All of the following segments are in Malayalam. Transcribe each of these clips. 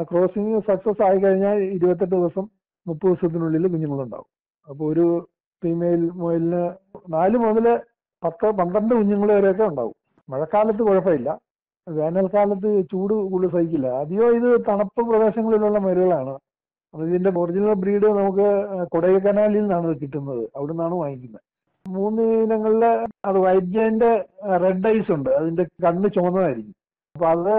ക്രോസിംഗ് സക്സസ് ആയി കഴിഞ്ഞാൽ ഇരുപത്തെട്ട് ദിവസം മുപ്പത് ദിവസത്തിനുള്ളിൽ കുഞ്ഞുങ്ങളുണ്ടാവും അപ്പോൾ ഒരു ഫീമെയിൽ മുയലിന് നാല് മുതൽ പത്ത് പന്ത്രണ്ട് കുഞ്ഞുങ്ങൾ വരെയൊക്കെ ഉണ്ടാവും മഴക്കാലത്ത് കുഴപ്പമില്ല വേനൽക്കാലത്ത് ചൂട് കൂടുതൽ സഹിക്കില്ല അധികം ഇത് തണുപ്പ് പ്രദേശങ്ങളിലുള്ള മരുകളാണ് അപ്പൊ ഇതിന്റെ ഒറിജിനൽ ബ്രീഡ് നമുക്ക് കൊടൈക്കനാലിൽ നിന്നാണ് ഇത് കിട്ടുന്നത് അവിടെ നിന്നാണ് വാങ്ങിക്കുന്നത് മൂന്ന് ഇനങ്ങളില് അത് വൈറ്റ് ജയന്റ് റെഡ് ഐസ് ഉണ്ട് അതിന്റെ കണ്ണ് ചുവന്നതായിരിക്കും അപ്പൊ അത്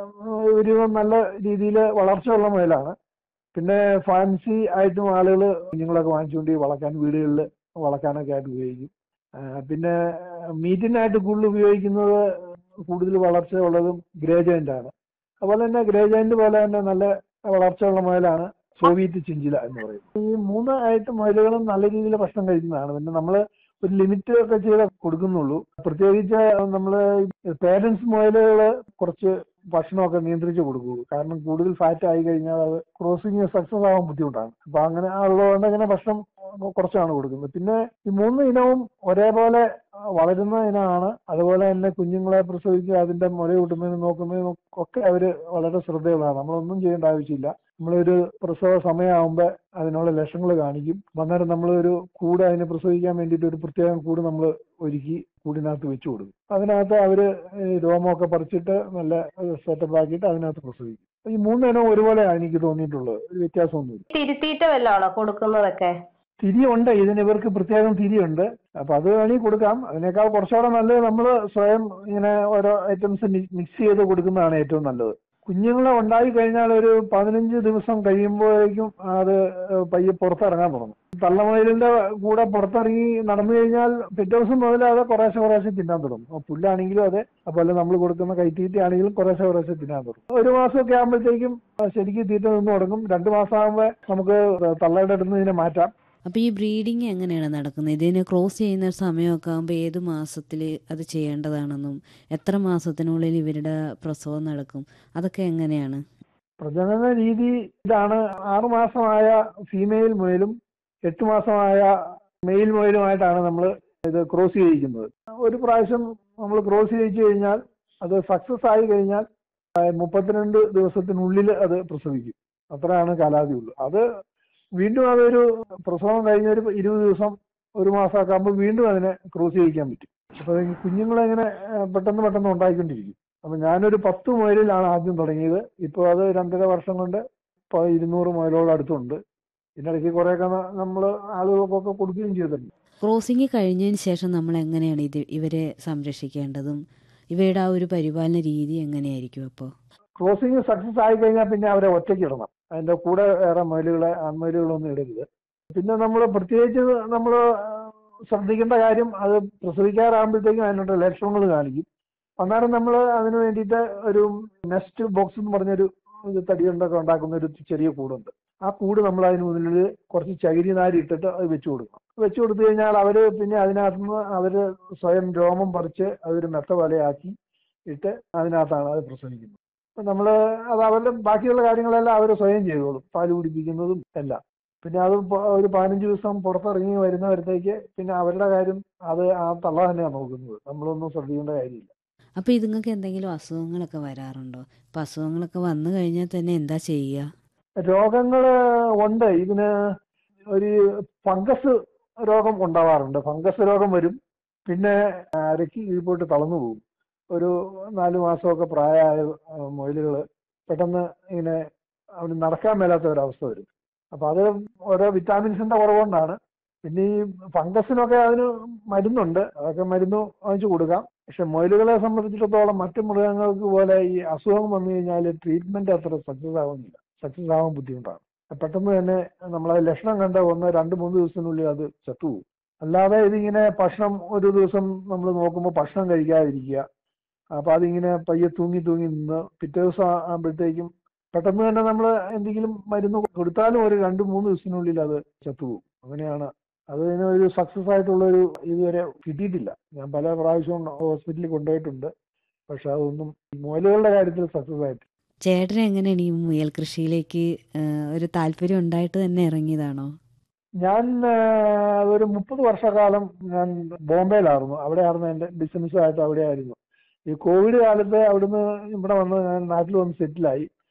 ഒരു നല്ല രീതിയിൽ വളർച്ചയുള്ള മുയലാണ് പിന്നെ ഫാൻസി ആയിട്ടും ആളുകൾ കുഞ്ഞുങ്ങളൊക്കെ വാങ്ങിച്ചുകൊണ്ട് വളർത്താൻ വീടുകളിൽ വളർത്താനൊക്കെ ആയിട്ട് ഉപയോഗിക്കും ആ, പിന്നെ മീറ്റിനായിട്ട് കൂടുതൽ ഉപയോഗിക്കുന്നത് കൂടുതൽ വളർച്ചയുള്ളതും ഗ്രേ ജയന്റ് ആണ് അതുപോലെ തന്നെ ഗ്രേ ജയന്റ് പോലെ തന്നെ നല്ല വളർച്ചയുള്ള മുയലാണ് സോവിയറ്റ് ചിഞ്ചില എന്ന് പറയുന്നത് ഈ മൂന്ന് ആയിട്ട് മുയലുകളും നല്ല രീതിയിൽ ഭക്ഷണം കഴിക്കുന്നതാണ് പിന്നെ നമ്മൾ ഒരു ലിമിറ്റ് ഒക്കെ ചെയ്ത് കൊടുക്കുന്നുള്ളൂ പ്രത്യേകിച്ച് നമ്മൾ പേരൻസ് മുയലുകള് കുറച്ച് ഭക്ഷണമൊക്കെ നിയന്ത്രിച്ച് കൊടുക്കുള്ളൂ കാരണം കൂടുതൽ ഫാറ്റ് ആയി കഴിഞ്ഞാൽ അത് ക്രോസിങ് സക്സസ് ആവാൻ ബുദ്ധിമുട്ടാണ് അപ്പൊ അങ്ങനെ ഉള്ളതുകൊണ്ട് അങ്ങനെ ഭക്ഷണം കുറച്ചാണ് കൊടുക്കുന്നത് പിന്നെ ഈ മൂന്ന് ഇനവും ഒരേപോലെ വളരുന്ന ഇനമാണ് അതുപോലെ തന്നെ കുഞ്ഞുങ്ങളെ പ്രസവിച്ച് അതിന്റെ മുല കൂട്ടുന്നതിനും നോക്കുന്നതിനും ഒക്കെ അവര് വളരെ ശ്രദ്ധയുള്ളതാണ് നമ്മളൊന്നും ചെയ്യേണ്ട ആവശ്യമില്ല നമ്മളൊരു പ്രസവ സമയമാകുമ്പോൾ അതിനുള്ള ലക്ഷണങ്ങൾ കാണിക്കും അന്നേരം നമ്മളൊരു കൂട് അതിനെ പ്രസവിക്കാൻ വേണ്ടിയിട്ട് ഒരു പ്രത്യേകം കൂട് നമ്മൾ ഒരുക്കി കൂടിനകത്ത് വെച്ചു കൊടുക്കും അതിനകത്ത് അവര് ഈ രോമമൊക്കെ പറിച്ചിട്ട് നല്ല സെറ്റപ്പ് ആക്കിയിട്ട് അതിനകത്ത് പ്രസവിക്കും ഈ മൂന്നിനം ഒരുപോലെയാണ് എനിക്ക് തോന്നിയിട്ടുള്ളത് ഒരു വ്യത്യാസമൊന്നുമില്ല തിരുത്തീറ്റ വല്ലതാണോ കൊടുക്കുന്നതൊക്കെ തിരിയുണ്ട് ഇതിന് ഇവർക്ക് പ്രത്യേകം തിരിയുണ്ട് അപ്പൊ അത് വേണമെങ്കിൽ കൊടുക്കാം അതിനേക്കാൾ കുറച്ചുകൂടെ നല്ലത് നമ്മൾ സ്വയം ഇങ്ങനെ ഓരോ ഐറ്റംസ് മിക്സ് ചെയ്ത് കൊടുക്കുന്നതാണ് ഏറ്റവും നല്ലത് കുഞ്ഞുങ്ങളെ ഉണ്ടായി കഴിഞ്ഞാൽ ഒരു പതിനഞ്ച് ദിവസം കഴിയുമ്പോഴേക്കും അത് പയ്യെ പുറത്തിറങ്ങാൻ തുടങ്ങും തള്ളമയിലിന്റെ കൂടെ പുറത്തിറങ്ങി നടന്നു കഴിഞ്ഞാൽ പിറ്റേ ദിവസം മുതൽ അത് കുറേശ്ശെ കുറേശ്ശെ തിന്നാൻ തുടങ്ങും അപ്പൊ പുല്ലാണെങ്കിലും അതെ അതുപോലെ നമ്മൾ കൊടുക്കുന്ന കൈത്തീറ്റ ആണെങ്കിലും കുറേശ്ശെ കുറേശ്ശെ തിന്നാൻ തുടങ്ങും ഒരു മാസമൊക്കെ ആകുമ്പോഴത്തേക്കും ശരിക്കും തീറ്റ നിന്ന് തുടങ്ങും രണ്ട് മാസം ആകുമ്പോൾ നമുക്ക് തള്ളയുടെ അടുത്ത് ഇതിനെ മാറ്റാം അപ്പോൾ ഈ ബ്രീഡിങ് എങ്ങനെയാണ് നടക്കുന്നത് ഇതിനെ ക്രോസ് ചെയ്യുന്ന ഒരു സമയമൊക്കെ ആകുമ്പോൾ ഏത് മാസത്തിൽ അത് ചെയ്യേണ്ടതാണെന്നും എത്ര മാസത്തിനുള്ളിൽ ഇവരുടെ പ്രസവം നടക്കും അതൊക്കെ എങ്ങനെയാണ് പ്രജനന രീതി ഇതാണ് ആറു മാസമായ ഫീമെയിൽ മുയലും എട്ട് മാസമായ മെയിൽ മുയലുമായിട്ടാണ് നമ്മൾ ഇത് ക്രോസ് ചെയ്യിക്കുന്നത് ഒരു പ്രാവശ്യം നമ്മൾ ക്രോസ് ചെയ്യിച്ചു കഴിഞ്ഞാൽ അത് സക്സസ് ആയി കഴിഞ്ഞാൽ ആ, മുപ്പത്തിരണ്ട് ദിവസത്തിനുള്ളിൽ അത് പ്രസവിക്കും അത്രയാണ് കാലാവധി ഉള്ളൂ അത് വീണ്ടും അതൊരു പ്രസവം കഴിഞ്ഞ ഒരു ഇരുപത് ദിവസം ഒരു മാസമൊക്കെ ആകുമ്പോൾ വീണ്ടും അതിനെ ക്രോസ് ചെയ്യിക്കാൻ പറ്റും അപ്പൊ ഈ കുഞ്ഞുങ്ങളെങ്ങനെ ആ, പെട്ടെന്ന് പെട്ടെന്ന് ഉണ്ടായിക്കൊണ്ടിരിക്കും അപ്പൊ ഞാനൊരു പത്ത് മുയലിലാണ് ആദ്യം തുടങ്ങിയത് ഇപ്പോൾ അത് രണ്ടര വർഷം കൊണ്ട് ഇപ്പൊ ഇരുന്നൂറ് മുയലോളം അടുത്തുണ്ട് ഇതിനിടയ്ക്ക് കുറേയൊക്കെ നമ്മൾ ആളുകൾക്കൊക്കെ കൊടുക്കുകയും ചെയ്തിട്ടുണ്ട് ക്രോസിങ് കഴിഞ്ഞതിന് ശേഷം നമ്മൾ എങ്ങനെയാണ് ഇത് ഇവരെ സംരക്ഷിക്കേണ്ടതും ഇവയുടെ ആ ഒരു പരിപാലന രീതി എങ്ങനെയായിരിക്കും അപ്പോൾ ക്രോസിംഗ് സക്സസ് ആയി കഴിഞ്ഞാൽ പിന്നെ അവരെ ഒറ്റയ്ക്ക് ഇടണം അതിന്റെ കൂടെ വേറെ മുയലുകളെ ആൺമുയലുകളൊന്നും ഇടരുത് പിന്നെ നമ്മൾ പ്രത്യേകിച്ച് നമ്മൾ ശ്രദ്ധിക്കേണ്ട കാര്യം അത് പ്രസവിക്കാറാകുമ്പോഴത്തേക്കും അതിനുള്ള ലക്ഷണങ്ങൾ കാണിക്കും അന്നേരം നമ്മൾ അതിന് വേണ്ടിയിട്ട് ഒരു നെസ്റ്റ് ബോക്സ് എന്ന് പറഞ്ഞൊരു ഇത് തടി കൊണ്ടൊക്കെ ഉണ്ടാക്കുന്ന ഒരു ചെറിയ കൂടുണ്ട് ആ കൂട് നമ്മൾ അതിന് മുന്നിൽ കുറച്ച് ചകിരി നാരി ഇട്ടിട്ട് അത് വെച്ചു കൊടുക്കണം വെച്ചു കൊടുത്തു കഴിഞ്ഞാൽ അവര് പിന്നെ അതിനകത്തുനിന്ന് അവര് സ്വയം രോമം പറിച്ച് അതൊരു മെത്ത വലയാക്കി ഇട്ട് അതിനകത്താണ് അത് പ്രസവിക്കുന്നത് അപ്പൊ നമ്മള് അത് അവരുടെ ബാക്കിയുള്ള കാര്യങ്ങളെല്ലാം അവർ സ്വയം ചെയ്തോളും പാല് കുടിപ്പിക്കുന്നതും എല്ലാം പിന്നെ അത് പ- ഒരു പതിനഞ്ച് ദിവസം പുറത്തിറങ്ങി വരുന്നവരത്തേക്ക് പിന്നെ അവരുടെ കാര്യം അത് ആ തള്ള തന്നെയാണ് നോക്കുന്നത് നമ്മളൊന്നും ശ്രദ്ധിക്കേണ്ട കാര്യമില്ല അപ്പോൾ ഇതുങ്ങൾക്ക് എന്തെങ്കിലും അസുഖങ്ങളൊക്കെ വരാറുണ്ടോ അപ്പോൾ അസുഖങ്ങളൊക്കെ വന്നു കഴിഞ്ഞാൽ തന്നെ എന്താ ചെയ്യുക രോഗങ്ങള് ഉണ്ട് ഇതിന് ഒരു ഫംഗസ് രോഗം ഉണ്ടാവാറുണ്ട് ഫംഗസ് രോഗം വരും പിന്നെ അരക്ക് കീഴ്പോട്ട് തളർന്നു പോകും ഒരു നാല് മാസമൊക്കെ പ്രായമായ മുയലുകൾ പെട്ടെന്ന് ഇങ്ങനെ അവന് നടക്കാൻ മേലാത്ത ഒരവസ്ഥ വരും അപ്പൊ അത് ഓരോ വിറ്റാമിൻസിന്റെ കുറവുകൊണ്ടാണ് പിന്നെ ഈ ഫംഗസിനൊക്കെ അതിന് മരുന്നുണ്ട് അതൊക്കെ മരുന്ന് വാങ്ങിച്ചു കൊടുക്കാം പക്ഷെ മുയലുകളെ സംബന്ധിച്ചിടത്തോളം മറ്റു മൃഗങ്ങൾക്ക് പോലെ ഈ അസുഖം വന്നു കഴിഞ്ഞാൽ ട്രീറ്റ്മെന്റ് അത്ര സക്സസ് ആവുന്നില്ല സക്സസ് ആവാൻ ബുദ്ധിമുട്ടാണ് പെട്ടെന്ന് തന്നെ നമ്മളെ ലക്ഷണം കണ്ട ഒന്ന് രണ്ട് മൂന്ന് ദിവസത്തിനുള്ളിൽ അത് ചത്തുപോകും അല്ലാതെ ഇതിങ്ങനെ ഭക്ഷണം ഒരു ദിവസം നമ്മൾ നോക്കുമ്പോൾ ഭക്ഷണം കഴിക്കാതിരിക്കുക അപ്പൊ അതിങ്ങനെ പയ്യെ തൂങ്ങി തൂങ്ങി നിന്ന് പിറ്റേ ദിവസം ആകുമ്പോഴത്തേക്കും പെട്ടെന്ന് തന്നെ നമ്മൾ എന്തെങ്കിലും മരുന്ന് കൊടുത്താലും ഒരു രണ്ട് മൂന്ന് ദിവസത്തിനുള്ളിൽ അത് ചത്തുപോകും അങ്ങനെയാണ് അതിന് ഒരു സക്സസ് ആയിട്ടുള്ള ഒരു ഇതുവരെ കിട്ടിയിട്ടില്ല ഞാൻ പല പ്രാവശ്യവും ഹോസ്പിറ്റലിൽ കൊണ്ടുപോയിട്ടുണ്ട് പക്ഷെ അതൊന്നും ഈ മുയലുകളുടെ കാര്യത്തിൽ സക്സസ് ആയിട്ടില്ല ചേട്ടൻ എങ്ങനെയാണ് ഈ മുയൽ കൃഷിയിലേക്ക് ആ, ഒരു താല്പര്യം ഉണ്ടായിട്ട് തന്നെ ഇറങ്ങിയതാണോ ഞാൻ ആ, ഒരു മുപ്പത് വർഷക്കാലം ഞാൻ ബോംബെയിലായിരുന്നു അവിടെയായിരുന്നു എൻ്റെ ബിസിനസ്സായിട്ട് അവിടെയായിരുന്നു ഈ കോവിഡ് കാലത്ത് അവിടുന്ന് ഇവിടെ വന്ന് ഞാൻ നാട്ടിൽ വന്ന് സെറ്റിലായി